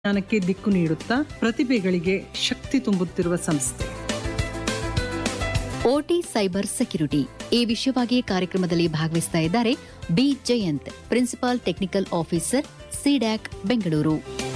ಜ್ಞಾನಕ್ಕೆ ದಿಕ್ಕು ನೀಡುತ್ತಾ ಪ್ರತಿಭೆಗಳಿಗೆ ಶಕ್ತಿ ತುಂಬುತ್ತಿರುವ ಸಂಸ್ಥೆ ಓಟಿ ಸೈಬರ್ ಸೆಕ್ಯುರಿಟಿ ಈ ವಿಷಯವಾಗಿ ಕಾರ್ಯಕ್ರಮದಲ್ಲಿ ಭಾಗವಹಿಸ್ತಾ ಇದ್ದಾರೆ B Jayanth principal technical officer CDAC Bengaluru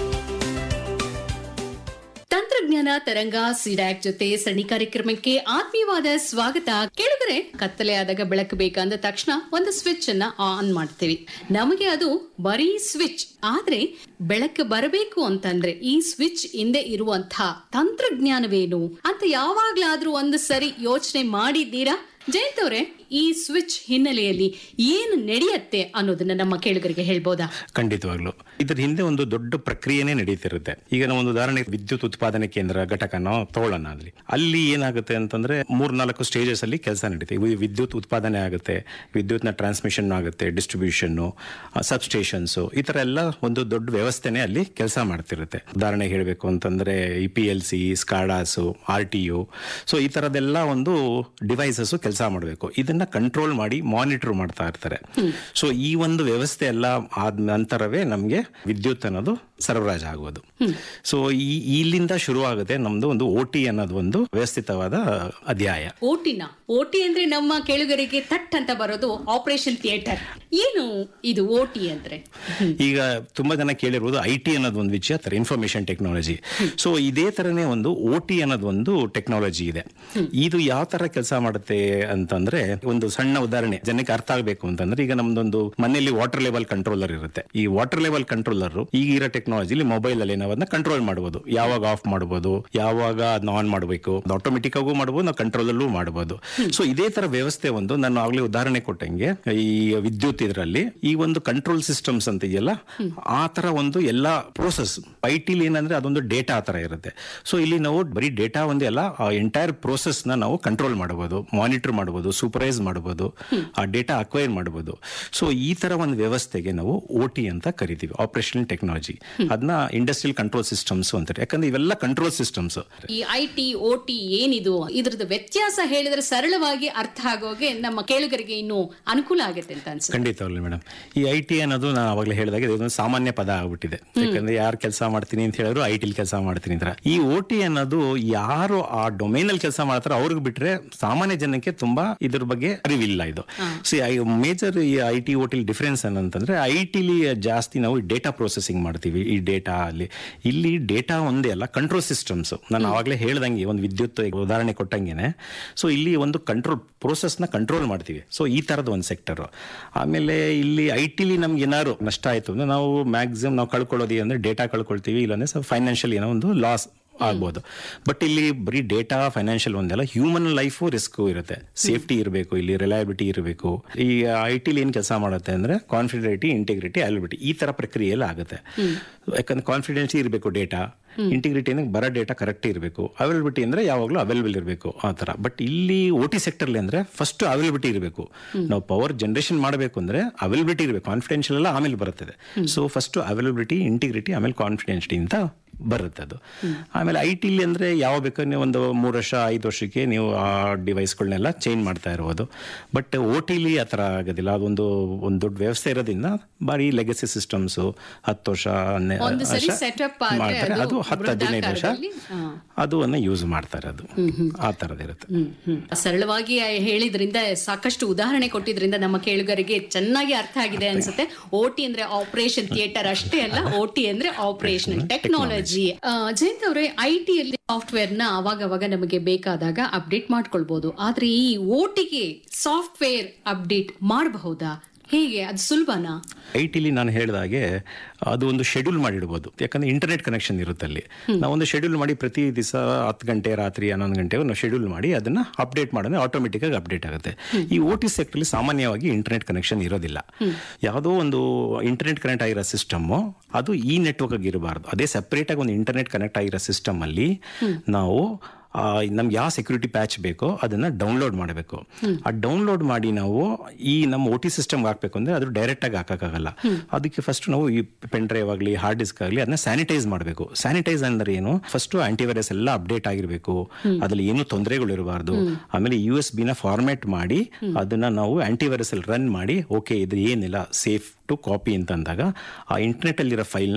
ತಂತ್ರಜ್ಞಾನ ತರಂಗ ಸಿಡ್ಯಾಕ್ ಜೊತೆ ಸರಣಿ ಕಾರ್ಯಕ್ರಮಕ್ಕೆ ಆತ್ಮೀಯವಾದ ಸ್ವಾಗತ ಕೇಳಿದರೆ ಕತ್ತಲೆ ಆದಾಗ ಬೆಳಕು ಬೇಕಂದ ತಕ್ಷಣ ಒಂದು ಸ್ವಿಚ್ ಅನ್ನ ಆನ್ ಮಾಡ್ತೀವಿ ನಮಗೆ ಅದು ಬರೀ ಸ್ವಿಚ್ ಆದ್ರೆ ಬೆಳಕು ಬರಬೇಕು ಅಂತಂದ್ರೆ ಈ ಸ್ವಿಚ್ ಹಿಂದೆ ಇರುವಂತಹ ತಂತ್ರಜ್ಞಾನವೇನು ಅಂತ ಯಾವಾಗ್ಲಾದ್ರೂ ಒಂದು ಸರಿ ಯೋಚನೆ ಮಾಡಿದ್ದೀರಾ ಜಯಂತ್ ಅವರೇ ಈ ಸ್ವಿಚ್ ಹಿನ್ನೆಲೆಯಲ್ಲಿ ಏನು ನಡೆಯುತ್ತೆ ಅನ್ನೋದನ್ನ ನಮ್ಮ ಕೇಳುಗರಿಗೆ ಹೇಳ್ಬೋದಾ ಖಂಡಿತವಾಗ್ಲು ಇದ್ರ ಹಿಂದೆ ಒಂದು ದೊಡ್ಡ ಪ್ರಕ್ರಿಯೆನೇ ನಡೀತಿರುತ್ತೆ ಈಗ ನಾವು ಒಂದು ಉದಾಹರಣೆ ವಿದ್ಯುತ್ ಉತ್ಪಾದನೆ ಕೇಂದ್ರ ಘಟಕನ ತಗೊಳ್ಳೋಣ ಅಲ್ಲಿ ಅಲ್ಲಿ ಏನಾಗುತ್ತೆ ಅಂತಂದ್ರೆ ಮೂರ್ನಾಲ್ಕು ಸ್ಟೇಜಸ್ ಅಲ್ಲಿ ಕೆಲಸ ನಡೀತೆ ಇವು ವಿದ್ಯುತ್ ಉತ್ಪಾದನೆ ಆಗುತ್ತೆ ವಿದ್ಯುತ್ನ ಟ್ರಾನ್ಸ್ಮಿಷನ್ ಆಗುತ್ತೆ ಡಿಸ್ಟ್ರಿಬ್ಯೂಷನ್ ಸಬ್ಸ್ಟೇಷನ್ಸ್ ಈ ತರ ಎಲ್ಲ ಒಂದು ದೊಡ್ಡ ವ್ಯವಸ್ಥೆನೆ ಅಲ್ಲಿ ಕೆಲಸ ಮಾಡ್ತಿರುತ್ತೆ ಉದಾಹರಣೆ ಹೇಳಬೇಕು ಅಂತಂದ್ರೆ ಇ P L C SCADAs R T U so ಈ ತರದೆಲ್ಲ ಒಂದು ಡಿವೈಸಸ್ ಕೆಲಸ ಮಾಡಬೇಕು ಇದನ್ನ ಕಂಟ್ರೋಲ್ ಮಾಡಿ ಮಾನಿಟರ್ ಮಾಡ್ತಾ ಇರ್ತಾರೆ ಸೊ ಈ ಒಂದು ವ್ಯವಸ್ಥೆ ಎಲ್ಲ ಆದ ನಂತರವೇ ನಮಗೆ ವಿದ್ಯುತ್ ಅನ್ನೋದು ಸರಬರಾಜು ಆಗುವುದು ಸೊ ಈ ಇಲ್ಲಿಂದ ಶುರುವಾಗುತ್ತೆ ನಮ್ದು ಒಂದು ಓ ಟಿ ಅನ್ನೋದು ಒಂದು ವ್ಯವಸ್ಥಿತವಾದ ಅಧ್ಯಾಯ ಓಟಿನ ಓಟಿ ಅಂದ್ರೆ ನಮ್ಮ ಕೇಳುಗರಿಗೆ ತಟ್ ಅಂತ ಬರೋದು ಆಪರೇಷನ್ ಥಿಯೇಟರ್ ಏನು ಇದು ಓಟಿ ಅಂದ್ರೆ ಈಗ ತುಂಬಾ ಜನ ಕೇಳಿರುವುದು ಐ ಟಿ ಅನ್ನೋದು ಒಂದು ವಿಷಯ ತರ ಇನ್ಫಾರ್ಮೇಶನ್ ಟೆಕ್ನಾಲಜಿ ಸೊ ಇದೇ ತರನೇ ಒಂದು ಓ ಟಿ ಅನ್ನೋದು ಒಂದು ಟೆಕ್ನಾಲಜಿ ಇದೆ ಇದು ಯಾವ ತರ ಕೆಲಸ ಮಾಡುತ್ತೆ ಅಂತಂದ್ರೆ ಒಂದು ಸಣ್ಣ ಉದಾಹರಣೆ ಜನಕ್ಕೆ ಅರ್ಥ ಆಗಬೇಕು ಅಂತಂದ್ರೆ ಈಗ ನಮ್ದೊಂದು ಮನೆಯಲ್ಲಿ ವಾಟರ್ ಲೆವೆಲ್ ಕಂಟ್ರೋಲರ್ ಇರುತ್ತೆ ಈ ವಾಟರ್ ಲೆವೆಲ್ ಕಂಟ್ರೋಲರ್ ಈಗಿರೋ ಟೆಕ್ನಾಲಜಿಲಿ ಮೊಬೈಲ್ ಅಲ್ಲಿ ನಾವು ಅದನ್ನ ಕಂಟ್ರೋಲ್ ಮಾಡಬಹುದು ಯಾವಾಗ ಆಫ್ ಮಾಡಬಹುದು ಯಾವಾಗ ಅದನ್ನ ಆನ್ ಮಾಡಬೇಕು ಆಟೋಮೆಟಿಕ್ ಆಗೂ ಮಾಡಬಹುದು ನಾವು ಕಂಟ್ರೋಲ್ ಅಲ್ಲೂ ಮಾಡಬಹುದು ಸೊ ಇದೇ ತರ ವ್ಯವಸ್ಥೆ ಒಂದು ನಾನು ಆಗ್ಲೇ ಉದಾಹರಣೆ ಕೊಟ್ಟಂಗೆ ಈ ವಿದ್ಯುತ್ ಇದರಲ್ಲಿ ಈ ಒಂದು ಕಂಟ್ರೋಲ್ ಸಿಸ್ಟಮ್ಸ್ ಅಂತ ಇದೆಯಲ್ಲ ಆ ತರ ಒಂದು ಎಲ್ಲ ಪ್ರೋಸೆಸ್ ಐ ಟಿಲಿ ಏನಂದ್ರೆ ಅದೊಂದು ಡೇಟಾ ತರ ಇರುತ್ತೆ ಸೊ ಇಲ್ಲಿ ನಾವು ಬರೀ ಡೇಟಾ ಒಂದೇ ಅಲ್ಲ ಆ ಎಂಟೈರ್ ಪ್ರೋಸೆಸ್ ನ ನಾವು ಕಂಟ್ರೋಲ್ ಮಾಡಬಹುದು ಮಾನಿಟರ್ ಮಾಡಬಹುದು ಸೂಪರ್ವೈಸ್ ಮಾಡಬಹುದು ಆ ಡೇಟಾ ಅಕ್ವೈರ್ ಮಾಡಬಹುದು ಸೊ ಈ ತರ ಒಂದು ವ್ಯವಸ್ಥೆಗೆ ನಾವು ಓ ಟಿ ಅಂತ ಕರಿತೀವಿ ಆಪರೇಷನಲ್ ಟೆಕ್ನಾಲಜಿ ಅದನ್ನ ಇಂಡಸ್ಟ್ರಿಯಲ್ ಕಂಟ್ರೋಲ್ ಸಿಸ್ಟಮ್ಸ್ ಅಂತಾರೆ ಯಾಕಂದ್ರೆ ಇವೆಲ್ಲ ಕಂಟ್ರೋಲ್ ಸಿಸ್ಟಮ್ಸ್ ಈ ಐ ಟಿ ಓ ಟಿ ಏನಿದು ಇದ್ರದ್ದು ವ್ಯತ್ಯಾಸ ಹೇಳಿದ್ರೆ ಸರಳವಾಗಿ ಅರ್ಥ ಆಗೋಗೆ ನಮ್ಮ ಕೇಳುಗರಿಗೆ ಇನ್ನು ಅನುಕೂಲ ಆಗುತ್ತೆ ಅಂತ ಅನ್ಸುತ್ತೆ ಖಂಡಿತವಾಗ್ಲಿ ಮೇಡಮ್ ಈ ಐ ಟಿ ಅನ್ನೋದು ನಾನು ಅವಾಗಲೇ ಹೇಳಿದಾಗ ಇದೊಂದು ಸಾಮಾನ್ಯ ಪದ ಆಗ್ಬಿಟ್ಟಿದೆ ಯಾಕಂದ್ರೆ ಯಾರು ಕೆಲಸ ಮಾಡ್ತೀನಿ ಅಂತ ಹೇಳಿದ್ರು ಐ ಟಿಲಿ ಕೆಲಸ ಮಾಡ್ತೀನಿ ಅಂತ ಈ ಓ ಟಿ ಅನ್ನೋದು ಯಾರು ಆ ಡೊಮೈನ್ ಅಲ್ಲಿ ಕೆಲಸ ಮಾಡ್ತಾರೋ ಅವ್ರಿಗೆ ಬಿಟ್ರೆ ಸಾಮಾನ್ಯ ಜನಕ್ಕೆ ತುಂಬಾ ಇದ್ರ ಬಗ್ಗೆ ಅರಿವಿಲ್ಲ ಇದು ಸಿ ಮೇಜರ್ ಈ I T O T difference ಏನಂತಂದ್ರೆ ಐ ಟಿಲಿ ಜಾಸ್ತಿ ನಾವು ಡೇಟಾ ಪ್ರೊಸೆಸಿಂಗ್ ಮಾಡ್ತೀವಿ ಈ ಡೇಟಾ ಅಲ್ಲಿ ಇಲ್ಲಿ ಡೇಟಾ ಒಂದೇ ಅಲ್ಲ ಕಂಟ್ರೋಲ್ ಸಿಸ್ಟಮ್ಸ್ ನಾನು ಆವಾಗಲೇ ಹೇಳ್ದಂಗೆ ಒಂದು ವಿದ್ಯುತ್ ಉದಾಹರಣೆ ಕೊಟ್ಟಂಗೆನೆ ಸೊ ಇಲ್ಲಿ ಒಂದು ಕಂಟ್ರೋಲ್ ನ ಕಂಟ್ರೋಲ್ ಮಾಡ್ತೀವಿ ಸೊ ಈ ತರದ ಒಂದು ಸೆಕ್ಟರ್ ಆಮೇಲೆ ಇಲ್ಲಿ ಐ ಟಿಲಿ ನಮ್ಗೆ ಏನಾದ್ರು ನಷ್ಟ ಆಯ್ತು ಅಂದ್ರೆ ನಾವು ಮ್ಯಾಕ್ಸಿಮಮ್ ನಾವು ಕಳ್ಕೊಳ್ಳೋದು ಅಂದ್ರೆ ಡೇಟಾ ಕಳ್ಕೊಳ್ತೀವಿ ಇಲ್ಲಾಂದ್ರೆ ಸ್ವಲ್ಪ ಫೈನಾನ್ಷಿಯಲ್ ಏನೋ ಒಂದು ಲಾಸ್ ಆಗ್ಬೋದು ಬಟ್ ಇಲ್ಲಿ ಬರೀ ಡೇಟಾ ಫೈನಾನ್ಷಿಯಲ್ ಒಂದಲ್ಲ ಹ್ಯೂಮನ್ ಲೈಫು ರಿಸ್ಕ್ ಇರುತ್ತೆ ಸೇಫ್ಟಿ ಇರಬೇಕು ಇಲ್ಲಿ ರಿಲಯಬಿಲಿಟಿ ಇರಬೇಕು ಈ ಐ ಟಿಲಿ ಏನು ಕೆಲಸ ಮಾಡುತ್ತೆ ಅಂದ್ರೆ ಕಾನ್ಫಿಡೆಂಟಿ ಇಂಟಿಗ್ರಿಟಿ ಅವೈಲಬಿಲಿಟಿ ಈ ತರ ಪ್ರಕ್ರಿಯೆಯಲ್ಲಿ ಆಗುತ್ತೆ ಯಾಕಂದ್ರೆ ಕಾನ್ಫಿಡೆನ್ಸಿ ಇರಬೇಕು ಡೇಟಾ ಇಂಟಿಗ್ರಿಟಿ ಅಂದ್ರೆ ಬರೋ ಡೇಟಾ ಕರೆಕ್ಟ್ ಇರಬೇಕು ಅವೈಲಬಿಲಿಟಿ ಅಂದ್ರೆ ಯಾವಾಗಲೂ ಅವೈಲಬಲ್ ಇರಬೇಕು ಆ ತರ ಬಟ್ ಇಲ್ಲಿ ಓ ಟಿ ಸೆಕ್ಟರ್ಲಿ ಅಂದ್ರೆ ಫಸ್ಟ್ ಅವೈಲಬಿಲಿಟಿ ಇರಬೇಕು ನಾವು ಪವರ್ ಜನರೇಷನ್ ಮಾಡಬೇಕು ಅಂದ್ರೆ ಅವೈಲಬಿಲಿಟಿ ಇರಬೇಕು ಕಾನ್ಫಿಡೆನ್ಷಿಯಲ್ ಎಲ್ಲ ಆಮೇಲೆ ಬರುತ್ತದೆ ಸೊ ಫಸ್ಟ್ ಅವೈಲಬಿಲಿಟಿ ಇಂಟಿಗ್ರಿಟಿ ಆಮೇಲೆ ಕಾನ್ಫಿಡೆನ್ಸಿಟಿ ಅಂತ ಬರುತ್ತೆ ಅದು ಆಮೇಲೆ ಐ ಟಿಲಿ ಅಂದ್ರೆ ಯಾವ ಬೇಕಾದ್ರೆ ನೀವು ಒಂದು ಮೂರು ವರ್ಷ ಐದು ವರ್ಷಕ್ಕೆ ನೀವು ಆ ಡಿವೈಸ್ಗಳನ್ನೆಲ್ಲ ಚೇಂಜ್ ಮಾಡ್ತಾ ಇರ್ಬೋದು ಬಟ್ ಓ ಟಿಲಿ ಆ ಥರ ಆಗೋದಿಲ್ಲ ಅದೊಂದು ಒಂದು ದೊಡ್ಡ ವ್ಯವಸ್ಥೆ ಇರೋದ್ರಿಂದ ಬಾರಿ ಲೆಗಸಿ ಸಿಸ್ಟಮ್ಸ್ ಹತ್ತು ವರ್ಷ ಹನ್ನೆ- ಒಂದು ಸರಿ ವರ್ಷ setup ಆದ್ರೆ ಮಾಡ್ತಾರೆ ಅದು ಅದು ಹತ್ತು ಹದಿನೈದು ವರ್ಷ ವೃತ್ತಾಕಾರದಲ್ಲಿ, ಹಾ. ಅದು ಯೂಸ್ ಮಾಡ್ತಾರೆ ಅದು ಆ ಥರದಿರುತ್ತೆ ಹ್ಮ್, ಹ್ಮ್. ಸರಳವಾಗಿ ಹೇಳಿದ್ರಿಂದ ಸಾಕಷ್ಟು ಉದಾಹರಣೆ ಕೊಟ್ಟಿದ್ರಿಂದ ನಮ್ಮ ಕೇಳುಗರಿಗೆ ಚೆನ್ನಾಗಿ ಅರ್ಥ ಆಗಿದೆ ಅನ್ಸುತ್ತೆ ಓಟಿ ಅಂದ್ರೆ ಆಪರೇಷನ್ ಥಿಯೇಟರ್ ಅಷ್ಟೇ ಅಲ್ಲ ಓಟಿ ಅಂದ್ರೆ ಆಪರೇಷನಲ್ ಟೆಕ್ನಾಲಜಿ ಜಯಂತ್ ಅವರೇ ಐ ಟಿಯಲ್ಲಿ ಸಾಫ್ಟ್ವೇರ್ ನ ಅವಾಗ ಅವಾಗ ನಮಗೆ ಬೇಕಾದಾಗ ಅಪ್ಡೇಟ್ ಮಾಡ್ಕೊಳ್ಬಹುದು ಆದ್ರೆ ಈ ಓಟಿಗೆ ಸಾಫ್ಟ್ವೇರ್ ಅಪ್ಡೇಟ್ ಮಾಡಬಹುದಾ ಹೇಗೆ ಅದು ಸುಲಭನಾ ಐ ಟಿಲಿ ನಾನು ಹೇಳಿದಾಗೆ ಅದು ಒಂದು ಶೆಡ್ಯೂಲ್ ಮಾಡಿಡ್ಬೋದು ಯಾಕಂದ್ರೆ ಇಂಟರ್ನೆಟ್ ಕನೆಕ್ಷನ್ ಇರುತ್ತೆ ಅಲ್ಲಿ ನಾವೊಂದು ಶೆಡ್ಯೂಲ್ ಮಾಡಿ ಪ್ರತಿ ದಿವಸ ಹತ್ತು ಗಂಟೆ ರಾತ್ರಿ ಹನ್ನೊಂದು ಗಂಟೆಗೆ ನಾವು ಶೆಡ್ಯೂಲ್ ಮಾಡಿ ಅದನ್ನ ಅಪ್ಡೇಟ್ ಮಾಡಿದ್ರೆ ಆಟೋಮೆಟಿಕ್ ಆಗಿ ಅಪ್ಡೇಟ್ ಆಗುತ್ತೆ ಈ ಓ ಟಿ ಸೆಕ್ಟರ್ಲಿ ಸಾಮಾನ್ಯವಾಗಿ ಇಂಟರ್ನೆಟ್ ಕನೆಕ್ಷನ್ ಇರೋದಿಲ್ಲ ಯಾವುದೋ ಒಂದು ಇಂಟರ್ನೆಟ್ ಕನೆಕ್ಟ್ ಆಗಿರೋ ಸಿಸ್ಟಮ್ ಅದು ಈ ನೆಟ್ವರ್ಕ್ ಆಗಿ ಇರಬಾರ್ದು ಅದೇ ಸೆಪರೇಟ್ ಆಗಿ ಒಂದು ಇಂಟರ್ನೆಟ್ ಕನೆಕ್ಟ್ ಆಗಿರೋ ಸಿಸ್ಟಮ್ ಅಲ್ಲಿ ನಾವು ಆ, ನಮ್ಗೆ ಯಾವ ಸೆಕ್ಯೂರಿಟಿ ಪ್ಯಾಚ್ ಬೇಕೋ ಅದನ್ನ ಡೌನ್ಲೋಡ್ ಮಾಡಬೇಕು ಆ ಡೌನ್ಲೋಡ್ ಮಾಡಿ ನಾವು ಈ ನಮ್ಮ ಓ ಟಿ ಸಿಸ್ಟಮ್ ಹಾಕ್ಬೇಕು ಅಂದ್ರೆ ಅದು ಡೈರೆಕ್ಟ್ ಆಗಿ ಹಾಕಕ್ಕಾಗಲ್ಲ ಅದಕ್ಕೆ ಫಸ್ಟ್ ನಾವು ಈ ಪೆನ್ ಡ್ರೈವ್ ಆಗಲಿ ಹಾರ್ಡ್ ಡಿಸ್ಕ್ ಆಗಲಿ ಅದನ್ನ ಸ್ಯಾನಿಟೈಸ್ ಮಾಡಬೇಕು ಸ್ಯಾನಿಟೈಸ್ ಅಂದ್ರೆ ಏನು ಫಸ್ಟ್ ಆಂಟಿವೈರಸ್ ಎಲ್ಲ ಅಪ್ಡೇಟ್ ಆಗಿರಬೇಕು ಅದ್ರಲ್ಲಿ ಏನು ತೊಂದರೆಗಳು ಇರಬಾರ್ದು ಆಮೇಲೆ ಯು ಎಸ್ ಬಿನ ಫಾರ್ಮ್ಯಾಟ್ ಮಾಡಿ ಅದನ್ನ ನಾವು ಆಂಟಿವೈರಸ್ ಅಲ್ಲಿ ರನ್ ಮಾಡಿ ಓಕೆ ಇದು ಏನಿಲ್ಲ ಸೇಫ್ ಟು ಕಾಪಿ ಅಂತ ಅಂದಾಗ ಆ ಇಂಟರ್ನೆಟ್ ಅಲ್ಲಿರೋ ಫೈಲ್ನ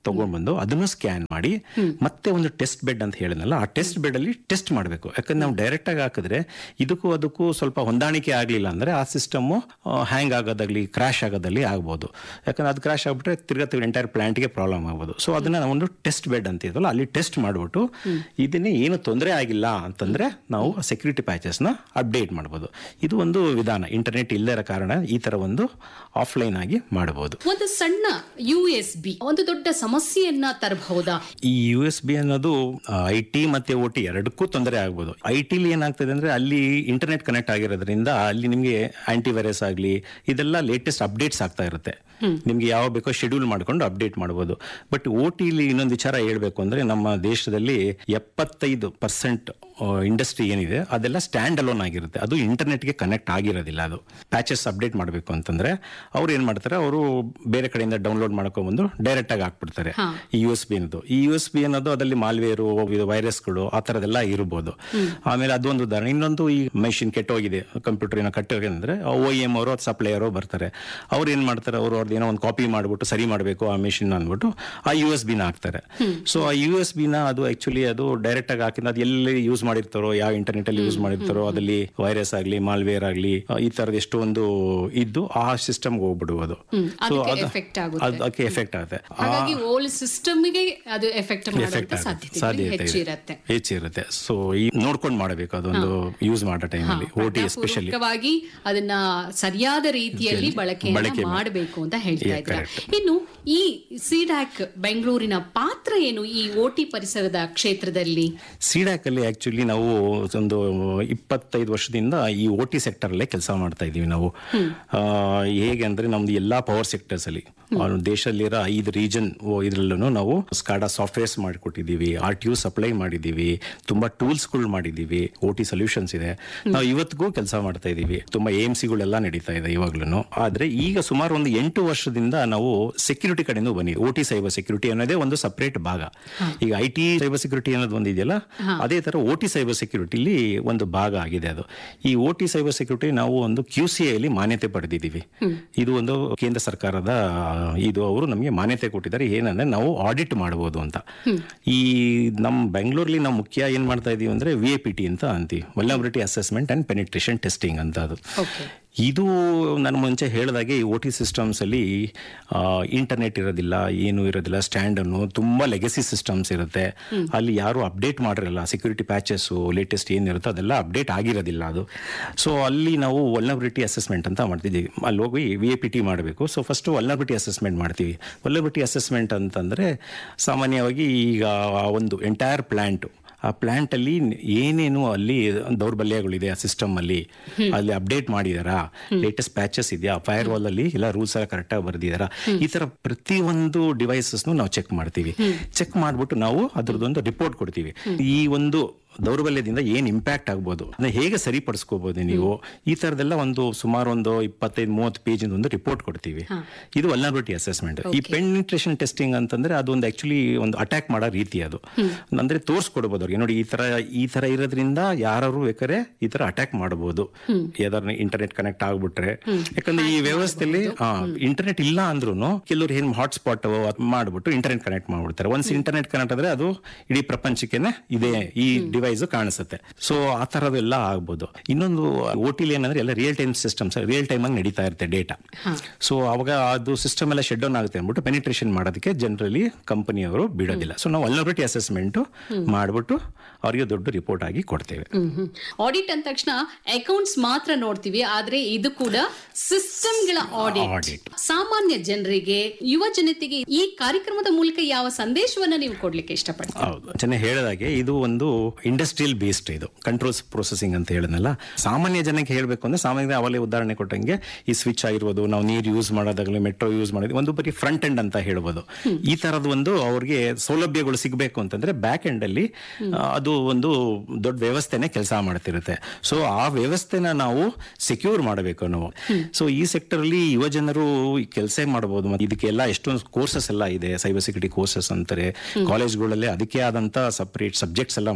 ತಗೊಂಡ್ಬಂದು ಅದನ್ನು ಸ್ಕ್ಯಾನ್ ಮಾಡಿ ಮತ್ತೆ ಒಂದು ಟೆಸ್ಟ್ ಬೆಡ್ ಅಂತ ಹೇಳಿದ್ನಲ್ಲ ಆ ಟೆಸ್ಟ್ ಬೆಡ್ ಅಲ್ಲಿ ಟೆಸ್ಟ್ ಮಾಡಬೇಕು ಯಾಕಂದ್ರೆ ನಾವು ಡೈರೆಕ್ಟ್ ಆಗಿ ಹಾಕಿದ್ರೆ ಇದಕ್ಕೂ ಅದಕ್ಕೂ ಸ್ವಲ್ಪ ಹೊಂದಾಣಿಕೆ ಆಗಲಿಲ್ಲ ಅಂದ್ರೆ ಆ ಸಿಸ್ಟಮ್ ಹ್ಯಾಂಗ್ ಆಗೋದಾಗ್ಲಿ ಕ್ರಾಶ್ ಆಗೋದಲ್ಲಿ ಆಗ್ಬೋದು ಯಾಕಂದ್ರೆ ಅದು ಕ್ರಾಶ್ ಆಗ್ಬಿಟ್ರೆ ತಿರ್ಗಾ ಎಂಟೈರ್ ಪ್ಲಾಂಟ್ಗೆ ಪ್ರಾಬ್ಲಮ್ ಆಗ್ಬೋದು ಸೊ ಅದನ್ನ ನಾವು ಒಂದು ಟೆಸ್ಟ್ ಬೆಡ್ ಅಂತ ಇದಲ್ಲ ಅಲ್ಲಿ ಟೆಸ್ಟ್ ಮಾಡ್ಬಿಟ್ಟು ಇದನ್ನೇ ಏನು ತೊಂದರೆ ಆಗಿಲ್ಲ ಅಂತಂದ್ರೆ ನಾವು ಸೆಕ್ಯೂರಿಟಿ ಪ್ಯಾಚಸ್ನ ಅಪ್ಡೇಟ್ ಮಾಡ್ಬೋದು ಇದು ಒಂದು ವಿಧಾನ ಇಂಟರ್ನೆಟ್ ಇಲ್ಲದೇ ಇರೋ ಕಾರಣ ಈ ತರ ಒಂದು ಆಫ್ಲೈನ್ ಆಗಿ ಮಾಡಬಹುದು ಒಂದು ಸಣ್ಣ ಯು ಎಸ್ ಬಿ ಒಂದು ದೊಡ್ಡ ಸಮಸ್ಯೆಯನ್ನ ತರಬಹುದಾ ಈ ಯು ಎಸ್ ಬಿ ಅನ್ನೋದು ಐ ಟಿ ಮತ್ತೆ ಓ ಟಿ ಎರಡಕ್ಕೂ ತೊಂದರೆ ಆಗ್ಬೋದು ಐ ಟಿಲಿ ಏನಾಗ್ತದೆ ಅಂದ್ರೆ ಅಲ್ಲಿ ಇಂಟರ್ನೆಟ್ ಕನೆಕ್ಟ್ ಆಗಿರೋದ್ರಿಂದ ಅಲ್ಲಿ ನಿಮಗೆ ಆಂಟಿವೈರಸ್ ಆಗಲಿ ಇದೆಲ್ಲ ಲೇಟೆಸ್ಟ್ ಅಪ್ಡೇಟ್ಸ್ ಆಗ್ತಾ ಇರುತ್ತೆ ನಿಮ್ಗೆ ಯಾವ ಬೇಕೋ ಶೆಡ್ಯೂಲ್ ಮಾಡ್ಕೊಂಡು ಅಪ್ಡೇಟ್ ಮಾಡ್ಬೋದು ಬಟ್ ಓ ಟಿಲಿ ಇನ್ನೊಂದು ವಿಚಾರ ಹೇಳ್ಬೇಕು ಅಂದ್ರೆ ನಮ್ಮ ದೇಶದಲ್ಲಿ ಎಪ್ಪತ್ತೈದು ಪರ್ಸೆಂಟ್ ಇಂಡಸ್ಟ್ರಿ ಏನಿದೆ ಅದೆಲ್ಲ ಸ್ಟ್ಯಾಂಡ್ ಅಲೋನ್ ಆಗಿರುತ್ತೆ ಅದು ಇಂಟರ್ನೆಟ್ಗೆ ಕನೆಕ್ಟ್ ಆಗಿರೋದಿಲ್ಲ ಅದು ಪ್ಯಾಚಸ್ ಅಪ್ಡೇಟ್ ಮಾಡಬೇಕು ಅಂತಂದ್ರೆ ಅವ್ರು ಏನ್ ಮಾಡ್ತಾರೆ ಅವರು ಬೇರೆ ಕಡೆಯಿಂದ ಡೌನ್ಲೋಡ್ ಮಾಡ್ಕೊಂಡ್ಬಂದು ಡೈರೆಕ್ಟ್ ಆಗಿ ಹಾಕ್ಬಿಡ್ತಾರೆ ಈ ಯು ಎಸ್ ಬಿ ಅನ್ನೋದು ಈ ಯು ಎಸ್ ಬಿ ಅನ್ನೋದು ಅದರಲ್ಲಿ ಮಾಲ್ವೇರು ವೈರಸ್ಗಳು ಆ ಥರದ್ದೆಲ್ಲ ಇರ್ಬೋದು ಆಮೇಲೆ ಅದೊಂದು ಉದಾಹರಣೆ ಇನ್ನೊಂದು ಈ ಮೆಷಿನ್ ಕೆಟ್ಟೋಗಿದೆ ಕಂಪ್ಯೂಟರ್ ಏನೋ ಕೆಟ್ಟೋಗಿದೆ ಅಂದ್ರೆ ಓ ಎಮ್ ಅವರು ಸಪ್ಲೈಯರು ಬರ್ತಾರೆ ಅವ್ರು ಏನ್ ಮಾಡ್ತಾರೆ ಅವರು ಅವ್ರದ್ದು ಏನೋ ಒಂದು ಕಾಪಿ ಮಾಡ್ಬಿಟ್ಟು ಸರಿ ಮಾಡಬೇಕು ಆ ಮೆಷಿನ್ ಅಂದ್ಬಿಟ್ಟು ಆ ಯು ಎಸ್ ಬಿನ ಹಾಕ್ತಾರೆ ಸೊ ಆ ಯು ಎಸ್ ಬಿನ ಅದು ಆಕ್ಚುಲಿ ಅದು ಡೈರೆಕ್ಟ್ ಆಗಿ ಹಾಕಿದ್ರೆ ಅದು ಎಲ್ಲಿ ಯೂಸ್ ಮಾಡಿರ್ತಾರೋ ಯಾವ ಇಂಟರ್ನೆಟ್ ಅಲ್ಲಿ ಯೂಸ್ ಮಾಡಿರ್ತಾರೋ ಅದಲ್ಲಿ ವೈರಸ್ ಆಗಲಿ ಮಾಲ್ವೇರ್ ಆಗಲಿ ಈ ತರದ ಎಷ್ಟೊಂದು ಇದ್ದು ಆ ಸಿಸ್ಟಮ್ಗೆ ಹೋಗ್ಬಿಡುವುದು ಸೊ ಅದಕ್ಕೆ effect ಆಗುತ್ತೆ. ಅದಕ್ಕೆ ಎಫೆಕ್ಟ್ ಆಗುತ್ತೆ ಆ- ಹಾಗಾಗಿ ಓಲ್ಡ್ ಸಿಸ್ಟಮ್ಗೆ ಅದು ಎಫೆಕ್ಟ್ ಎಫೆಕ್ಟ್ ಮಾಡುವಂತ ಸಾಧ್ಯತೆ ಸಾಧ್ಯತೆ ಹೆಚ್ಚಿರತ್ತೆ ಹೆಚ್ಚಿರುತ್ತೆ ಸೊ ಈ ನೋಡ್ಕೊಂಡು ಮಾಡಬೇಕು ಅದೊಂದು ಯೂಸ್ ಮಾಡೋ ಟೈಮಲ್ಲಿ ಓ ಟಿ ಎಸ್ಪೆಷಲಿ ಪೂರ್ವಕವಾಗಿ ಅದನ್ನ ಸರಿಯಾದ ರೀತಿಯಲ್ಲಿ ಬಳಕೆಯನ್ನ ಬಳಕೆ ಮಾಡಿ. ಮಾಡಬೇಕು ಅಂತ ಹೇಳ್ತಾ Yeah, ಇದ್ದಾರೆ correct. ಇನ್ನು ಈ ಸಿಡ್ಯಾಕ್ ಬೆಂಗಳೂರಿನ ಪಾತ್ರ ಏನು ಈ ಓಟಿ ಪರಿಸರದ ಕ್ಷೇತ್ರದಲ್ಲಿ ಸಿಡಾಕ್ ಅಲ್ಲಿ ಆಕ್ಚುಲಿ ನಾವು ಒಂದು ಇಪ್ಪತ್ತೈದು ವರ್ಷದಿಂದ ಈ ಓ ಟಿ ಸೆಕ್ಟರ್ ಅಲ್ಲೇ ಕೆಲಸ ಮಾಡ್ತಾ ಇದೀವಿ ನಾವು ಆ, ಹೇಗೆ ಅಂದ್ರೆ ನಮ್ದು ಎಲ್ಲಾ ಪವರ್ ಸೆಕ್ಟರ್ಸ್ ಅಲ್ಲಿ ಆ, ದೇಶದಲ್ಲಿರೋ ಐದು ರೀಜನ್ ಇದ್ರಲ್ಲೂ ನಾವು ಸ್ಕಾಡಾ ಸಾಫ್ಟ್ವೇರ್ಸ್ ಮಾಡಿಕೊಟ್ಟಿದ್ದೀವಿ ಆರ್ ಟಿ ಯು ಸಪ್ಲೈ ಮಾಡಿದ್ದೀವಿ ತುಂಬಾ ಟೂಲ್ಸ್ಗಳು ಮಾಡಿದ್ದೀವಿ ಓ ಟಿ ಸೊಲ್ಯೂಷನ್ಸ್ ಇದೆ ನಾವು ಇವತ್ತಿಗೂ ಕೆಲಸ ಮಾಡ್ತಾ ಇದೀವಿ ತುಂಬಾ ಎಂ ಸಿಗಳೆಲ್ಲ ನಡೀತಾ ಇದೆ ಇವಾಗ್ಲೂ ಆದ್ರೆ ಈಗ ಸುಮಾರು ಒಂದು ಎಂಟು ವರ್ಷದಿಂದ ನಾವು ಸೆಕ್ಯೂರಿಟಿ ಕಡೆಯಿಂದ ಬನ್ನಿ ಓ ಟಿ ಸೈಬರ್ ಸೆಕ್ಯೂರಿಟಿ ಅನ್ನೋದೇ ಒಂದು ಸಪರೇಟ್ ಭಾಗ ಈಗ ಐ ಟಿ ಸೈಬರ್ ಸೆಕ್ಯೂರಿಟಿ ಅನ್ನೋದು ಒಂದು ಇದೆಯಲ್ಲ ಅದೇ ತರ ಓ ಟಿ ಸೈಬರ್ ಸೆಕ್ಯೂರಿಟಿಲಿ ಒಂದು ಭಾಗ ಆಗಿದೆ ಅದು ಈ ಓ ಟಿ ಸೈಬರ್ ಸೆಕ್ಯೂರಿಟಿ ನಾವು ಒಂದು ಕ್ಯೂ ಸಿ ಐಲಿ ಮಾನ್ಯತೆ ಪಡೆದಿದ್ದೀವಿ ಇದು ಒಂದು ಕೇಂದ್ರ ಸರ್ಕಾರದ ಇದು ಅವರು ನಮಗೆ ಮಾನ್ಯತೆ ಕೊಟ್ಟಿದ್ದಾರೆ ಏನಂದ್ರೆ ನಾವು ಆಡಿಟ್ ಮಾಡಬಹುದು ಅಂತ ಈ ನಮ್ಮ ಬೆಂಗಳೂರಲ್ಲಿ ನಾವು ಮುಖ್ಯ ಏನ್ ಮಾಡ್ತಾ ಇದೀವಿ ಅಂದ್ರೆ ವಿ ಎ ಪಿ ಟಿ ಅಂತ ಅಂತೀವಿ vulnerability assessment and penetration testing ಅಂತ ಅದು ಓಕೆ ಇದು ನಾನು ಮುಂಚೆ ಹೇಳಿದಾಗೆ ಈ ಓ ಟಿ ಸಿಸ್ಟಮ್ಸ್ ಅಲ್ಲಿ ಇಂಟರ್ನೆಟ್ ಇರೋದಿಲ್ಲ ಏನು ಇರೋದಿಲ್ಲ ಸ್ಟ್ಯಾಂಡ್ ಅನ್ನು ತುಂಬಾ ಲೆಗಸಿ ಸಿಸ್ಟಮ್ಸ್ ಇರುತ್ತೆ ಅಲ್ಲಿ ಯಾರು ಅಪ್ಡೇಟ್ ಮಾಡಿರಲ್ಲ ಸೆಕ್ಯೂರಿಟಿ ಪ್ಯಾಚಸ್ ಲೇಟೆಸ್ಟ್ ಏನಿರುತ್ತೋ ಅದೆಲ್ಲ ಅಪ್ಡೇಟ್ ಆಗಿರೋದಿಲ್ಲ ಅದು ಸೊ ಅಲ್ಲಿ ನಾವು ವಲ್ನಬಿಲಿಟಿ ಅಸೆಸ್ಮೆಂಟ್ ಅಂತ ಮಾಡ್ತಿದ್ದೀವಿ ಅಲ್ಲಿ ಹೋಗಿ ವಿ ಎ ಪಿ ಟಿ ಮಾಡಬೇಕು ಸೊ ಫಸ್ಟ್ ವಲ್ನಬಿಲಿಟಿ ಅಸೆಸ್ಮೆಂಟ್ ಮಾಡ್ತೀವಿ ವಲ್ನಬಿಲಿಟಿ ಅಸೆಸ್ಮೆಂಟ್ ಅಂತಂದ್ರೆ ಸಾಮಾನ್ಯವಾಗಿ ಈಗ ಆ ಒಂದು ಎಂಟೈರ್ ಪ್ಲಾಂಟ್ ಆ ಪ್ಲಾಂಟ್ ಅಲ್ಲಿ ಏನೇನು ಅಲ್ಲಿ ದೌರ್ಬಲ್ಯಗಳಿದೆ ಆ ಸಿಸ್ಟಮ್ ಅಲ್ಲಿ ಅಲ್ಲಿ ಅಪ್ಡೇಟ್ ಮಾಡಿದಾರಾ ಲೇಟೆಸ್ಟ್ ಪ್ಯಾಚಸ್ ಇದೆಯಾ ಫೈರ್ ವಾಲ್ ಅಲ್ಲಿ ಎಲ್ಲ ರೂಲ್ಸ್ ಎಲ್ಲ ಕರೆಕ್ಟ್ ಆಗಿ ಬರ್ದಿದಾರಾ ಈ ತರ ಪ್ರತಿಯೊಂದು ಡಿವೈಸಸ್ ನಾವು ಚೆಕ್ ಮಾಡ್ತೀವಿ ಚೆಕ್ ಮಾಡ್ಬಿಟ್ಟು ನಾವು ಅದ್ರದ್ದೊಂದು ರಿಪೋರ್ಟ್ ಕೊಡ್ತೀವಿ ಈ ಒಂದು ದೌರ್ಬಲ್ಯದಿಂದ ಏನ್ ಇಂಪ್ಯಾಕ್ಟ್ ಆಗ್ಬೋದು ಅದನ್ನ ಹೇಗೆ ಸರಿಪಡಿಸ್ಕೋಬಹುದು ನೀವು ಈ ತರದೆಲ್ಲ ಒಂದು ಸುಮಾರು ಒಂದು ಇಪ್ಪತ್ತೈದು ಮೂವತ್ತು ಪೇಜ್ ಒಂದು ರಿಪೋರ್ಟ್ ಕೊಡ್ತೀವಿ ಇದು ವಲ್ನಬಿಲಿಟಿ ಅಸೆಸ್ಮೆಂಟ್ ಈ ಪೆನಿಟ್ರೇಷನ್ ಟೆಸ್ಟಿಂಗ್ ಅಂತಂದ್ರೆ ಅದೊಂದು ಆಕ್ಚುಲಿ ಒಂದು ಅಟ್ಯಾಕ್ ಮಾಡೋ ರೀತಿ ಅದು ಅಂದ್ರೆ ತೋರಿಸ್ಕೊಡ್ಬೋದು ಅವ್ರಿಗೆ ನೋಡಿ ಈ ತರ ಈ ತರ ಇರೋದ್ರಿಂದ ಯಾರು ಬೇಕಾದ್ರೆ ಈ ತರ ಅಟ್ಯಾಕ್ ಮಾಡಬಹುದು ಯಾವ್ದಾರ ಇಂಟರ್ನೆಟ್ ಕನೆಕ್ಟ್ ಆಗ್ಬಿಟ್ರೆ ಯಾಕಂದ್ರೆ ಈ ವ್ಯವಸ್ಥೆಯಲ್ಲಿ ಇಂಟರ್ನೆಟ್ ಇಲ್ಲ ಅಂದ್ರೂ ಕೆಲವ್ರು ಏನ್ ಹಾಟ್ಸ್ಪಾಟ್ ಮಾಡ್ಬಿಟ್ಟು ಇಂಟರ್ನೆಟ್ ಕನೆಕ್ಟ್ ಮಾಡ್ಬಿಡ್ತಾರೆ ಒನ್ಸ್ ಇಂಟರ್ನೆಟ್ ಕನೆಕ್ಟ್ ಆದ್ರೆ ಅದು ಇಡೀ ಪ್ರಪಂಚಕ್ಕೆನೆ ಇದೆ ಈ ಡಿವೈಸ್ ಕಾಣಿಸುತ್ತೆ ಸೊ ಆ ತರದೆಲ್ಲ ಆಗ್ಬೋದು ಇನ್ನೊಂದು ಓ ಟಿಲಿ ಏನಂದ್ರೆ ಎಲ್ಲ real time systems real time ಆಗಿ ನಡೀತಾ ಇರುತ್ತೆ ಡೇಟಾ ಸೊ ಅವಾಗ ಅದು ಸಿಸ್ಟಮ್ ಎಲ್ಲ ಶೆಡ್ ಡೌನ್ ಆಗುತ್ತೆ ಅಂದ್ಬಿಟ್ಟು ಪೆನಿಟ್ರೇಷನ್ ಮಾಡೋದಕ್ಕೆ ಜನರಲಿ ಕಂಪನಿಯವರು ಬಿಡೋದಿಲ್ಲ ಸೊ ನಾವು ವಲ್ನಬಿಲಿಟಿ ಅಸೆಸ್ಮೆಂಟ್ ಮಾಡ್ಬಿಟ್ಟು ಅವರಿಗೆ ದೊಡ್ಡ ರಿಪೋರ್ಟ್ ಆಗಿ ಕೊಡ್ತೇವೆ ಆಡಿಟ್ ಅಂದ ತಕ್ಷಣ ಅಕೌಂಟ್ಸ್ ಮಾತ್ರ ನೋಡ್ತೀವಿ ಆದ್ರೆ ಇದು ಕೂಡ ಸಿಸ್ಟಮ್ಗಳ ಆಡಿಟ್ Audit. ಸಾಮಾನ್ಯ ಜನರಿಗೆ ಯುವ ಜನತೆಗೆ ಈ ಕಾರ್ಯಕ್ರಮದ ಮೂಲಕ ಯಾವ ಸಂದೇಶವನ್ನ ನೀವು ಕೊಡ್ಲಿಕ್ಕೆ ಇಷ್ಟಪಡ್ತೀವಿ ಹೌದು ಚೆನ್ನಾಗಿ ಹೇಳಿದಾಗೆ ಇದು ಒಂದು ಇಂಡಸ್ಟ್ರಿಯಲ್ ಬೇಸ್ಡ್ ಇದು ಕಂಟ್ರೋಲ್ಸ್ ಪ್ರೊಸೆಸಿಂಗ್ ಅಂತ ಹೇಳಿದ್ನಲ್ಲ ಸಾಮಾನ್ಯ ಜನಕ್ಕೆ ಹೇಳಬೇಕು ಅಂದ್ರೆ ಸಾಮಾನ್ಯ ಅವಲೇ ಉದಾಹರಣೆ ಕೊಟ್ಟಂಗೆ ಈ ಸ್ವಿಚ್ ಆಗಿರ್ಬೋದು ನಾವು ನೀರು ಯೂಸ್ ಮಾಡೋದಾಗ್ಲಿ ಮೆಟ್ರೋ ಯೂಸ್ ಮಾಡೋದು ಒಂದು ಬರೀ ಫ್ರಂಟ್ ಎಂಡ್ ಅಂತ ಹೇಳ್ಬೋದು ಈ ತರದ ಒಂದು ಅವ್ರಿಗೆ ಸೌಲಭ್ಯಗಳು ಸಿಗಬೇಕು ಅಂತಂದ್ರೆ ಬ್ಯಾಕ್ ಎಂಡ್ ಅಲ್ಲಿ ಆ, ಅದು ಒಂದು ದೊಡ್ಡ ವ್ಯವಸ್ಥೆನೆ ಕೆಲಸ ಮಾಡ್ತಿರುತ್ತೆ ಸೊ ಆ ವ್ಯವಸ್ಥೆನ ನಾವು ಸೆಕ್ಯೂರ್ ಮಾಡಬೇಕು ನಾವು ಸೊ ಈ ಸೆಕ್ಟರ್ ಅಲ್ಲಿ ಯುವ ಜನರು ಕೆಲಸ ಮಾಡಬಹುದು ಮತ್ತೆ ಇದಕ್ಕೆಲ್ಲ ಎಷ್ಟೊಂದು ಕೋರ್ಸಸ್ ಎಲ್ಲ ಇದೆ ಸೈಬರ್ ಸೆಕ್ಯೂರಿಟಿ ಕೋರ್ಸಸ್ ಅಂತಾರೆ ಕಾಲೇಜ್ಗಳಲ್ಲಿ ಅದಕ್ಕೆ ಆದಂತ ಸಪರೇಟ್ ಸಬ್ಜೆಕ್ಟ್ಸ್ ಎಲ್ಲ ಮಾಡಿದ್ದಾರೆ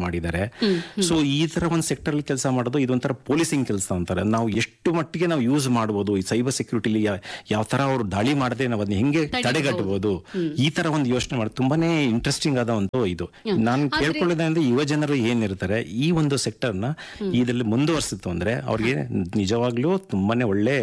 ಸೊ ಈ ತರ ಒಂದು ಸೆಕ್ಟರ್ ಅಲ್ಲಿ ಕೆಲಸ ಮಾಡೋದು ಇದೊಂಥರ ಪೊಲೀಸಿಂಗ್ ಕೆಲಸ ಅಂತಾರೆ ನಾವು ಎಷ್ಟು ಮಟ್ಟಿಗೆ ನಾವು ಯೂಸ್ ಮಾಡಬಹುದು ಈ ಸೈಬರ್ ಸೆಕ್ಯೂರಿಟಿಲಿ ಯಾವ ತರ ಅವರು ದಾಳಿ ಮಾಡದೆ ನಾವು ಅದನ್ನ ಹೆಂಗೆ ತಡೆಗಟ್ಟಬಹುದು ಈ ತರ ಒಂದು ಯೋಚನೆ ಮಾಡಿ ತುಂಬಾನೇ ಇಂಟ್ರೆಸ್ಟಿಂಗ್ ಆದ ಒಂದು ಇದು ನಾನು ಕೇಳ್ಕೊಳ್ಳೋದಂದ್ರೆ ಯುವ ಜನರು ಏನಿರ್ತಾರೆ ಈ ಒಂದು ಸೆಕ್ಟರ್ ನ ಇದರಲ್ಲಿ ಮುಂದುವರಿಸಿತ್ತು ಅಂದ್ರೆ ಅವ್ರಿಗೆ ನಿಜವಾಗ್ಲೂ ತುಂಬಾನೇ ಒಳ್ಳೆ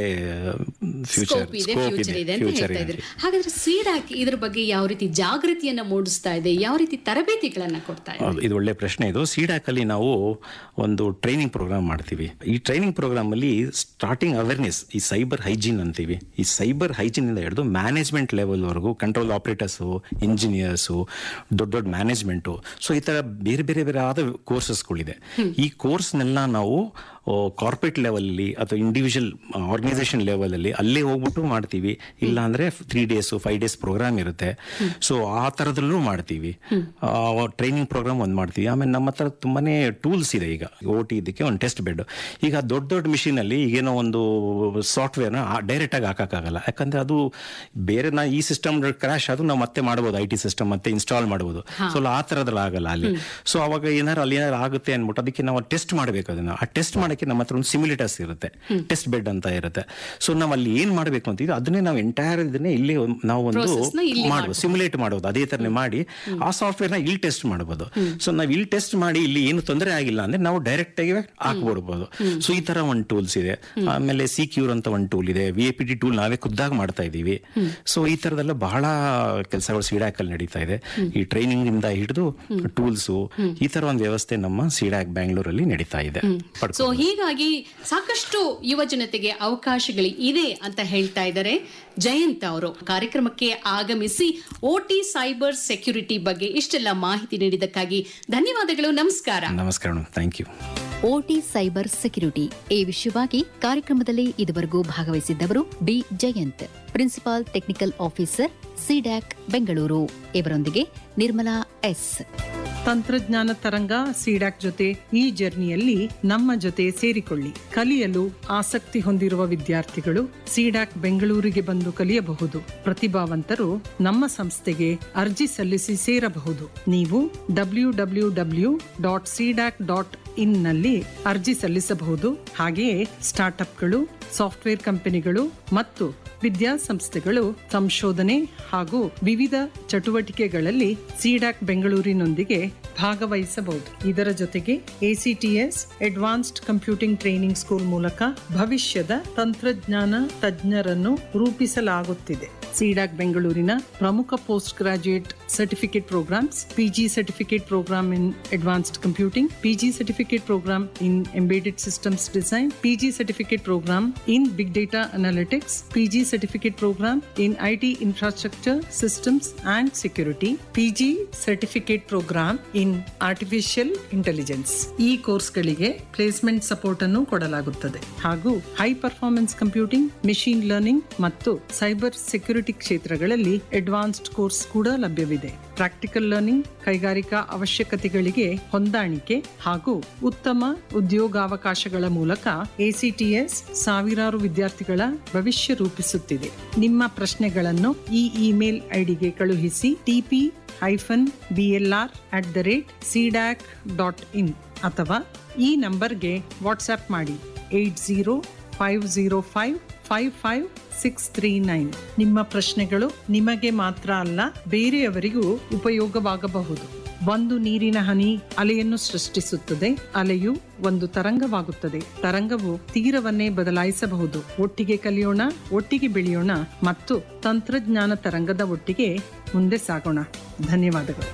ಫ್ಯೂಚರ್ ಸ್ಕೋಪ್ ಇದೆ ಸ್ಕೋಪ್ ಫ್ಯೂಚರ್ ಇದೆ ಇದೆ ಅಂತ ಫ್ಯೂಚರ್ ಹೇಳ್ತಾ ಇದೆ ಇದ್ರು ಹಾಗಾದ್ರೆ ಸೀಡಾಕ್ ಇದ್ರ ಬಗ್ಗೆ ಯಾವ ರೀತಿ ಜಾಗೃತಿಯನ್ನ ಮೂಡಿಸ್ತಾ ಇದೆ ಯಾವ ರೀತಿ ತರಬೇತಿಗಳನ್ನ ಕೊಡ್ತಾ ಇದೆ ಹೌದು, ಇದು ಒಳ್ಳೆ ಪ್ರಶ್ನೆ ಇದು ಸಿಡಾಕ್ ಅಲ್ಲಿ ನಾವು ಒಂದು ಟ್ರೈನಿಂಗ್ ಪ್ರೋಗ್ರಾಮ್ ಮಾಡ್ತೀವಿ ಈ ಟ್ರೈನಿಂಗ್ ಪ್ರೋಗ್ರಾಮ್ ಅಲ್ಲಿ ಸ್ಟಾರ್ಟಿಂಗ್ ಅವೇರ್ನೆಸ್ ಈ ಸೈಬರ್ ಹೈಜೀನ್ ಅಂತೀವಿ ಈ ಸೈಬರ್ ಹೈಜೀನ್ ಇಂದ ಹಿಡಿದು ಮ್ಯಾನೇಜ್ಮೆಂಟ್ ಲೆವೆಲ್ ವರೆಗೂ ಕಂಟ್ರೋಲ್ ಆಪರೇಟರ್ಸು ಇಂಜಿನಿಯರ್ಸು ದೊಡ್ಡ ದೊಡ್ಡ ಮ್ಯಾನೇಜ್ಮೆಂಟು ಸೊ ಈ ತರ ಬೇರೆ ಬೇರೆ ಬೇರೆ ಆದ ಕೋರ್ಸಸ್ಗಳಿದೆ ಈ ಕೋರ್ಸ್ನೆಲ್ಲ ನಾವು ಕಾರ್ಪೊರೇಟ್ ಲೆವೆಲಲ್ಲಿ ಅಥವಾ ಇಂಡಿವಿಜುವಲ್ ಆರ್ಗನೈಸೇಷನ್ ಲೆವೆಲಲ್ಲಿ ಅಲ್ಲೇ ಹೋಗ್ಬಿಟ್ಟು ಮಾಡ್ತೀವಿ ಇಲ್ಲ ಅಂದ್ರೆ three days five days programme ಇರುತ್ತೆ ಸೊ ಆ ಥರದಲ್ಲೂ ಮಾಡ್ತೀವಿ ಟ್ರೈನಿಂಗ್ ಪ್ರೋಗ್ರಾಮ್ ಒಂದು ಮಾಡ್ತೀವಿ ಆಮೇಲೆ ನಮ್ಮ ಹತ್ರ ತುಂಬಾನೇ ಟೂಲ್ಸ್ ಇದೆ ಈಗ ಓ ಟಿ ಇದಕ್ಕೆ ಒಂದು ಟೆಸ್ಟ್ ಬೆಡ್ ಈಗ ದೊಡ್ಡ ದೊಡ್ಡ ಮಿಷಿನ್ ಅಲ್ಲಿ ಈಗೇನೋ ಒಂದು ಸಾಫ್ಟ್ವೇರ್ನ ಡೈರೆಕ್ಟ್ ಆಗಿ ಹಾಕಕ್ಕಾಗಲ್ಲ ಯಾಕಂದ್ರೆ ಅದು ಬೇರೆ ನಾ ಈ ಸಿಸ್ಟಮ್ ಕ್ರಾಶ್ ಅದು ನಾವು ಮತ್ತೆ ಮಾಡ್ಬೋದು ಐ ಟಿ ಸಿಸ್ಟಮ್ ಮತ್ತೆ ಇನ್ಸ್ಟಾಲ್ ಮಾಡ್ಬೋದು ಸೊ ಆ ಥರದ್ರಲ್ಲಿ ಆಗಲ್ಲ ಅಲ್ಲಿ ಸೊ ಅವಾಗ ಏನಾರು ಅಲ್ಲಿ ಏನಾರು ಆಗುತ್ತೆ ಅನ್ಬಿಟ್ಟು ಅದಕ್ಕೆ ನಾವು ಟೆಸ್ಟ್ ಮಾಡಬೇಕು ಅದನ್ನ ಆ ಟೆಸ್ಟ್ ಮಾಡಕ್ಕೆ ನಮ್ಮ ಹತ್ರ ಒಂದು ಸಿಮ್ಯುಲೇಟರ್ಸ್ ಇರುತ್ತೆ ಟೆಸ್ಟ್ ಬೆಡ್ ಅಂತ ಇರುತ್ತೆ ಸೊ ನಾವು ಅಲ್ಲಿ ಏನ್ ಮಾಡಬೇಕು ಅಂತಿದ್ವಿ ಅದನ್ನೇ ನಾವು ಎಂಟೈರ್ ಇದನ್ನೇ ಇಲ್ಲಿ ಒಂದ್- ನಾವು ಒಂದು Process ನ ಇಲ್ಲಿ ಮಾಡ್ಬೋದು ಸಿಮ್ಯುಲೇಟ್ ಮಾಡೋದು ಅದೇ ತರನೇ ಮಾಡಿ ಆ ಸಾಫ್ಟ್ವೇರ್ ನ ಇಲ್ಲಿ ಟೆಸ್ಟ್ ಮಾಡಬಹುದು ಸೊ ನಾವು ಇಲ್ಲಿ ಟೆಸ್ಟ್ ಮಾಡಿ ಇಲ್ಲಿ ಏನು ತೊಂದರೆ ಆಗಿಲ್ಲ ಅಂದ್ರೆ ನಾವು ಡೈರೆಕ್ಟ್ ಆಗಿ ಹಾಕ್ಬಿಡ್ಬೋದು ಸೊ ಈ ತರ ಒಂದು ಟೂಲ್ಸ್ ಇದೆ ಆಮೇಲೆ ಸಿಕ್ಯೂರ್ ಅಂತ ಒಂದು ಟೂಲ್ ಇದೆ V A P T tool ನಾವೇ ಖುದ್ದಾಗಿ ಮಾಡ್ತಾ ಇದೀವಿ ಸೊ ಈ ತರದೆಲ್ಲ ಬಹಳ ಕೆಲಸಗಳು ಸಿಡಾಕ್ ಅಲ್ಲಿ ನಡೀತಾ ಇದೆ ಈ ಟ್ರೈನಿಂಗ್ ಇಂದ ಹಿಡಿದು ಟೂಲ್ಸ್ ಈ ತರ ಒಂದು ವ್ಯವಸ್ಥೆ ನಮ್ಮ ಸಿಡಾಕ್ ಬ್ಯಾಂಗ್ಳೂರಲ್ಲಿ ನಡೀತಾ ಇದೆ ಪಡ್ಕೊ- ಸೊ ಹೀಗಾಗಿ ಸಾಕಷ್ಟು ಯುವ ಜನತೆಗೆ ಅವಕಾಶಗಳು ಇದೆ ಅಂತ ಹೇಳ್ತಾ ಇದ್ದಾರೆ ಜಯಂತ್ ಅವರು ಕಾರ್ಯಕ್ರಮಕ್ಕೆ ಆಗಮಿಸಿ ಓಟಿ ಸೈಬರ್ ಸೆಕ್ಯೂರಿಟಿ ಬಗ್ಗೆ ಇಷ್ಟೆಲ್ಲ ಮಾಹಿತಿ ನೀಡಿದ್ದಕ್ಕಾಗಿ ಧನ್ಯವಾದಗಳು ನಮಸ್ಕಾರ ನಮಸ್ಕಾರ thank you OT cyber security ಈ ವಿಷಯವಾಗಿ ಕಾರ್ಯಕ್ರಮದಲ್ಲಿ ಇದುವರೆಗೂ ಭಾಗವಹಿಸಿದ್ದವರು B Jayanth principal technical officer CDAC Bengaluru ಇವರೊಂದಿಗೆ ನಿರ್ಮಲಾ ಎಸ್ ತಂತ್ರಜ್ಞಾನ ತರಂಗ ಸಿಡಾಕ್ ಜೊತೆ ಈ ಜರ್ನಿಯಲ್ಲಿ ನಮ್ಮ ಜೊತೆ ಸೇರಿಕೊಳ್ಳಿ ಕಲಿಯಲು ಆಸಕ್ತಿ ಹೊಂದಿರುವ ವಿದ್ಯಾರ್ಥಿಗಳು ಸಿಡಾಕ್ ಬೆಂಗಳೂರಿಗೆ ಬಂದು ಕಲಿಯಬಹುದು ಪ್ರತಿಭಾವಂತರು ನಮ್ಮ ಸಂಸ್ಥೆಗೆ ಅರ್ಜಿ ಸಲ್ಲಿಸಿ ಸೇರಬಹುದು ನೀವು W W W dot CDAC dot in ನಲ್ಲಿ ಅರ್ಜಿ ಸಲ್ಲಿಸಬಹುದು ಹಾಗೆಯೇ ಸ್ಟಾರ್ಟ್ಅಪ್ಗಳು ಸಾಫ್ಟ್ವೇರ್ ಕಂಪನಿಗಳು ಮತ್ತು ವಿದ್ಯಾಸಂಸ್ಥೆಗಳು ಸಂಶೋಧನೆ ಹಾಗೂ ವಿವಿಧ ಚಟುವಟಿಕೆಗಳಲ್ಲಿ ಸಿಡಾಕ್ ಬೆಂಗಳೂರಿನೊಂದಿಗೆ ಭಾಗವಹಿಸಬಹುದು ಇದರ ಜೊತೆಗೆ ACTS advanced computing training school ಮೂಲಕ ಭವಿಷ್ಯದ ತಂತ್ರಜ್ಞಾನ ತಜ್ಞರನ್ನು ರೂಪಿಸಲಾಗುತ್ತಿದೆ ಸಿಡಾಕ್ ಬೆಂಗಳೂರಿನ ಪ್ರಮುಖ post graduate certificate programmes PG certificate programme in advanced computing PG certificate programme in embedded systems design PG certificate programme in big data analytics PG certificate programme in IT infrastructure systems and security PG certificate programme in artificial intelligence ಈ ಕೋರ್ಸ್ಗಳಿಗೆ placement support ಅನ್ನು ಕೊಡಲಾಗುತ್ತದೆ ಹಾಗೂ high performance computing machine learning ಮತ್ತು cyber security ಕ್ಷೇತ್ರಗಳಲ್ಲಿ advanced course ಕೂಡ ಲಭ್ಯವಿದೆ practical learning ಕೈಗಾರಿಕಾ ಅವಶ್ಯಕತೆಗಳಿಗೆ ಹೊಂದಾಣಿಕೆ ಹಾಗೂ ಉತ್ತಮ ಉದ್ಯೋಗಾವಕಾಶಗಳ ಮೂಲಕ ಎಸಿಟಿಎಸ್ ಸಾವಿರಾರು ವಿದ್ಯಾರ್ಥಿಗಳ ಭವಿಷ್ಯ ರೂಪಿಸುತ್ತಿದೆ ನಿಮ್ಮ ಪ್ರಶ್ನೆಗಳನ್ನು ಈ ಇಮೇಲ್ ಐಡಿಗೆ ಕಳುಹಿಸಿ TP hyphen BLR at the rate CDAC dot in ಅಥವಾ ಈ ನಂಬರ್ಗೆ ವಾಟ್ಸ್ಆಪ್ ಮಾಡಿ eight zero five zero five five five six three nine ನಿಮ್ಮ ಪ್ರಶ್ನೆಗಳು ನಿಮಗೆ ಮಾತ್ರ ಅಲ್ಲ ಬೇರೆಯವರಿಗೂ ಉಪಯೋಗವಾಗಬಹುದು ಒಂದು ನೀರಿನ ಹನಿ ಅಲೆಯನ್ನು ಸೃಷ್ಟಿಸುತ್ತದೆ ಅಲೆಯು ಒಂದು ತರಂಗವಾಗುತ್ತದೆ ತರಂಗವು ತೀರವನ್ನೇ ಬದಲಾಯಿಸಬಹುದು ಒಟ್ಟಿಗೆ ಕಲಿಯೋಣ ಒಟ್ಟಿಗೆ ಬೆಳೆಯೋಣ ಮತ್ತು ತಂತ್ರಜ್ಞಾನ ತರಂಗದ ಒಟ್ಟಿಗೆ ಮುಂದೆ ಸಾಗೋಣ ಧನ್ಯವಾದಗಳು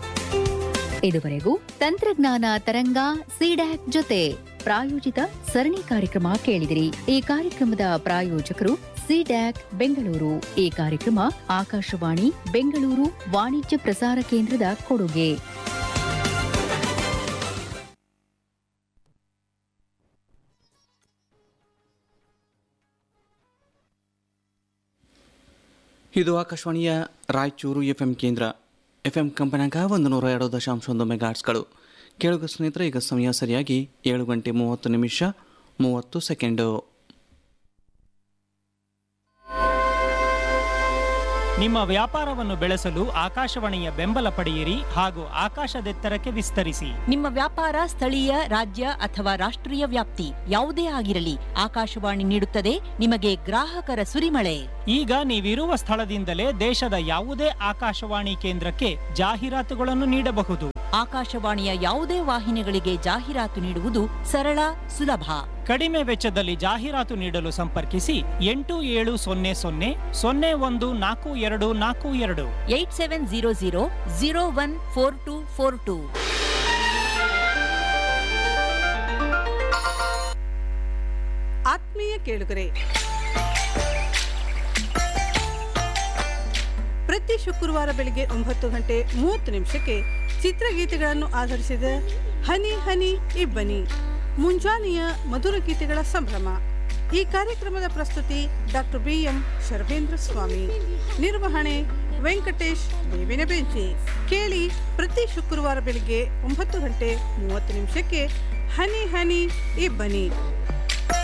ಇದುವರೆಗೂ ತಂತ್ರಜ್ಞಾನ ತರಂಗ ಸಿಡ್ಯಾಕ್ ಜೊತೆ ಪ್ರಾಯೋಜಿತ ಸರಣಿ ಕಾರ್ಯಕ್ರಮ ಕೇಳಿದಿರಿ ಈ ಕಾರ್ಯಕ್ರಮದ ಪ್ರಾಯೋಜಕರು ಸಿಡ್ಯಾಕ್ ಬೆಂಗಳೂರು ಈ ಕಾರ್ಯಕ್ರಮ ಆಕಾಶವಾಣಿ ಬೆಂಗಳೂರು ವಾಣಿಜ್ಯ ಪ್ರಸಾರ ಕೇಂದ್ರದ ಕೊಡುಗೆ ಇದು ಆಕಾಶವಾಣಿಯ ರಾಯಚೂರು ಎಫ್ ಎಂ ಕೇಂದ್ರ ಎಫ್ ಎಂ ಕಂಪನಾಗ ಒಂದು ನೂರ ಎರಡು ದಶಾಂಶ ಒಂದು ಮೆಗಾಟ್ಸ್ಗಳು ಕೇಳುಗ ಸ್ನೇಹಿತರೆ ಈಗ ಸಮಯ ಸರಿಯಾಗಿ ಏಳು ಗಂಟೆ ಮೂವತ್ತು ನಿಮಿಷ ಮೂವತ್ತು ಸೆಕೆಂಡು ನಿಮ್ಮ ವ್ಯಾಪಾರವನ್ನು ಬೆಳೆಸಲು ಆಕಾಶವಾಣಿಯ ಬೆಂಬಲ ಪಡೆಯಿರಿ ಹಾಗೂ ಆಕಾಶದೆತ್ತರಕ್ಕೆ ವಿಸ್ತರಿಸಿ ನಿಮ್ಮ ವ್ಯಾಪಾರ ಸ್ಥಳೀಯ ರಾಜ್ಯ ಅಥವಾ ರಾಷ್ಟ್ರೀಯ ವ್ಯಾಪ್ತಿ ಯಾವುದೇ ಆಗಿರಲಿ ಆಕಾಶವಾಣಿ ನೀಡುತ್ತದೆ ನಿಮಗೆ ಗ್ರಾಹಕರ ಸುರಿಮಳೆ ಈಗ ನೀವಿರುವ ಸ್ಥಳದಿಂದಲೇ ದೇಶದ ಯಾವುದೇ ಆಕಾಶವಾಣಿ ಕೇಂದ್ರಕ್ಕೆ ಜಾಹೀರಾತುಗಳನ್ನು ನೀಡಬಹುದು ಆಕಾಶವಾಣಿಯ ಯಾವುದೇ ವಾಹಿನಿಗಳಿಗೆ ಜಾಹೀರಾತು ನೀಡುವುದು ಸರಳ ಸುಲಭ ಕಡಿಮೆ ವೆಚ್ಚದಲ್ಲಿ ಜಾಹೀರಾತು ನೀಡಲು ಸಂಪರ್ಕಿಸಿ ಎಂಟು ಏಳು ಸೊನ್ನೆ ಸೊನ್ನೆ ಸೊನ್ನೆ ಒಂದು ನಾಲ್ಕು ಎರಡು ನಾಲ್ಕು ಎರಡು eight seven zero zero zero one four two four two ಆತ್ಮೀಯ ಕೇಳುಗರೆ ಪ್ರತಿ ಶುಕ್ರವಾರ ಬೆಳಿಗ್ಗೆ ಒಂಬತ್ತು ಗಂಟೆ ಮೂವತ್ತು ನಿಮಿಷಕ್ಕೆ ಚಿತ್ರಗೀತೆಗಳನ್ನು ಆಧರಿಸಿದ ಹನಿ ಹನಿ ಇಬ್ಬನಿ ಮುಂಜಾನೆಯ ಮಧುರ ಗೀತೆಗಳ ಸಂಭ್ರಮ ಈ ಕಾರ್ಯಕ್ರಮದ ಪ್ರಸ್ತುತಿ doctor B M Sharvendra Swamy ನಿರ್ವಹಣೆ ವೆಂಕಟೇಶ್ ಬೇವಿನ ಬೆಂಚಿ ಕೇಳಿ ಪ್ರತಿ ಶುಕ್ರವಾರ ಬೆಳಿಗ್ಗೆ ಒಂಬತ್ತು ಗಂಟೆ ಮೂವತ್ತು ನಿಮಿಷಕ್ಕೆ ಹನಿ ಹನಿ ಇಬ್ಬನಿ